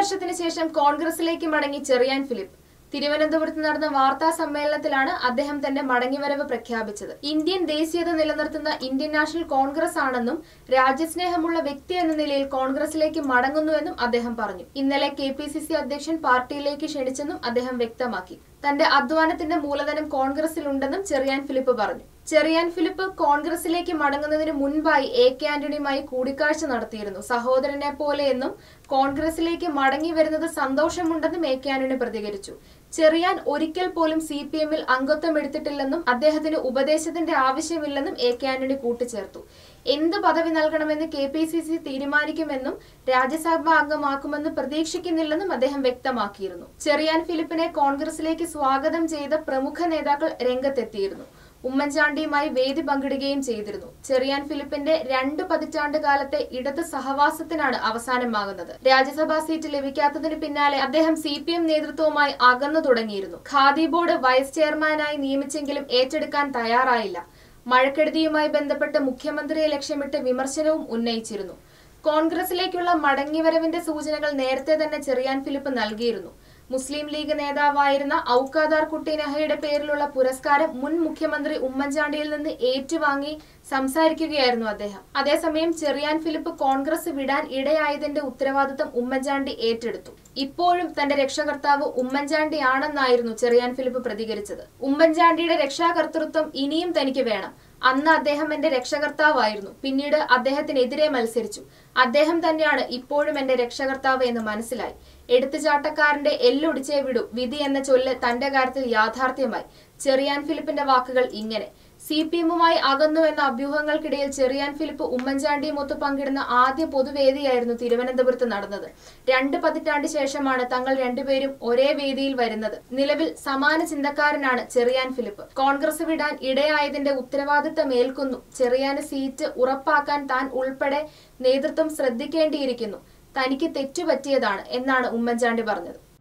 വർഷത്തിന് ശേഷം കോൺഗ്രസിലേക്ക് മടങ്ങി ചെറിയാൻ ഫിലിപ്പ് തിരുവനന്തപുരത്ത് നടന്ന വാർത്താ സമ്മേളനത്തിലാണ് അദ്ദേഹം തന്റെ മടങ്ങിവരവ് പ്രഖ്യാപിച്ചത് ഇന്ത്യൻ ദേശീയത നിലനിർത്തുന്ന ഇന്ത്യൻ നാഷണൽ കോൺഗ്രസ് ആണെന്നും രാജ്യസ്നേഹമുള്ള വ്യക്തി എന്ന നിലയിൽ കോൺഗ്രസിലേക്ക് മടങ്ങുന്നുവെന്നും അദ്ദേഹം പറഞ്ഞു ഇന്നലെ കെ പി സി സി അധ്യക്ഷൻ പാർട്ടിയിലേക്ക് ക്ഷണിച്ചെന്നും അദ്ദേഹം വ്യക്തമാക്കി തന്റെ അധ്വാനത്തിന്റെ മൂലധനം കോൺഗ്രസിലുണ്ടെന്നും ചെറിയാൻ ഫിലിപ്പ് പറഞ്ഞു ചെറിയാൻ ഫിലിപ്പ് കോൺഗ്രസിലേക്ക് മടങ്ങുന്നതിന് മുൻപായി എ കെ ആന്റണിയുമായി കൂടിക്കാഴ്ച നടത്തിയിരുന്നു സഹോദരനെ പോലെയെന്നും കോൺഗ്രസിലേക്ക് മടങ്ങി വരുന്നത് സന്തോഷമുണ്ടെന്നും എ കെ ആന്റണി പ്രതികരിച്ചു ചെറിയാൻ ഒരിക്കൽ പോലും സി പി എമ്മിൽ അംഗത്വം എടുത്തിട്ടില്ലെന്നും അദ്ദേഹത്തിന് ഉപദേശത്തിന്റെ ആവശ്യമില്ലെന്നും എ കെ ആന്റണി കൂട്ടിച്ചേർത്തു എന്ത് പദവി നൽകണമെന്ന് കെ പി സി സി തീരുമാനിക്കുമെന്നും രാജ്യസഭാ അംഗമാക്കുമെന്ന് പ്രതീക്ഷിക്കുന്നില്ലെന്നും അദ്ദേഹം വ്യക്തമാക്കിയിരുന്നു ചെറിയാൻ ഫിലിപ്പിനെ കോൺഗ്രസിലേക്ക് സ്വാഗതം ചെയ്ത പ്രമുഖ നേതാക്കൾ രംഗത്തെത്തിയിരുന്നു ഉമ്മൻചാണ്ടിയുമായി വേദി പങ്കിടുകയും ചെയ്തിരുന്നു ചെറിയാൻ ഫിലിപ്പിന്റെ രണ്ട് പതിറ്റാണ്ട് കാലത്തെ ഇടത് സഹവാസത്തിനാണ് അവസാനമാകുന്നത് രാജ്യസഭാ സീറ്റ് ലഭിക്കാത്തതിന് പിന്നാലെ അദ്ദേഹം സി പി എം നേതൃത്വവുമായി അകന്നു തുടങ്ങിയിരുന്നു ഖാദി ബോർഡ് വൈസ് ചെയർമാനായി നിയമിച്ചെങ്കിലും ഏറ്റെടുക്കാൻ തയ്യാറായില്ല മഴക്കെടുതിയുമായി ബന്ധപ്പെട്ട് മുഖ്യമന്ത്രിയെ ലക്ഷ്യമിട്ട് വിമർശനവും ഉന്നയിച്ചിരുന്നു കോൺഗ്രസിലേക്കുള്ള മടങ്ങിവരവിന്റെ സൂചനകൾ നേരത്തെ തന്നെ ചെറിയാൻ ഫിലിപ്പ് നൽകിയിരുന്നു മുസ്ലിം ലീഗ് നേതാവായിരുന്ന ഔക്കാദാർ കുട്ടി നെഹയുടെ പേരിലുള്ള പുരസ്കാരം മുൻ മുഖ്യമന്ത്രി ഉമ്മൻചാണ്ടിയിൽ നിന്ന് ഏറ്റുവാങ്ങി സംസാരിക്കുകയായിരുന്നു അദ്ദേഹം അതേസമയം ചെറിയാൻ ഫിലിപ്പ് കോൺഗ്രസ് വിടാൻ ഇടയായതിന്റെ ഉത്തരവാദിത്തം ഉമ്മൻചാണ്ടി ഏറ്റെടുത്തു ഇപ്പോഴും തന്റെ രക്ഷകർത്താവ് ഉമ്മൻചാണ്ടിയാണെന്നായിരുന്നു ചെറിയാൻ ഫിലിപ്പ് പ്രതികരിച്ചത് ഉമ്മൻചാണ്ടിയുടെ രക്ഷാകർതൃത്വം ഇനിയും തനിക്ക് വേണം അന്ന് അദ്ദേഹം എന്റെ രക്ഷകർത്താവായിരുന്നു പിന്നീട് അദ്ദേഹത്തിനെതിരെ മത്സരിച്ചു അദ്ദേഹം തന്നെയാണ് ഇപ്പോഴും എന്റെ രക്ഷകർത്താവ് എന്ന് മനസ്സിലായി എടുത്തുചാട്ടക്കാരന്റെ എല്ലൊടിച്ചേ വിടൂ വിധി എന്ന ചൊല്ല് തന്റെ കാര്യത്തിൽ യാഥാർത്ഥ്യമായി ചെറിയാൻ ഫിലിപ്പിന്റെ വാക്കുകൾ ഇങ്ങനെ സി പി എമ്മുമായി അകന്നു എന്ന അഭ്യൂഹങ്ങൾക്കിടയിൽ ചെറിയാൻ ഫിലിപ്പ് ഉമ്മൻചാണ്ടിയുമൊത്ത് പങ്കിടുന്ന ആദ്യ പൊതുവേദിയായിരുന്നു തിരുവനന്തപുരത്ത് നടന്നത് രണ്ട് പതിറ്റാണ്ട് ശേഷമാണ് തങ്ങൾ രണ്ടുപേരും ഒരേ വേദിയിൽ വരുന്നത് നിലവിൽ സമാന ചിന്തക്കാരനാണ് ചെറിയാൻ ഫിലിപ്പ് കോൺഗ്രസ് വിടാൻ ഇടയായതിന്റെ ഉത്തരവാദിത്തം ഏൽക്കുന്നു ചെറിയാന് സീറ്റ് ഉറപ്പാക്കാൻ താൻ ഉൾപ്പെടെ നേതൃത്വം ശ്രദ്ധിക്കേണ്ടിയിരിക്കുന്നു തനിക്ക് തെറ്റുപറ്റിയതാണ് എന്നാണ് ഉമ്മൻചാണ്ടി പറഞ്ഞത്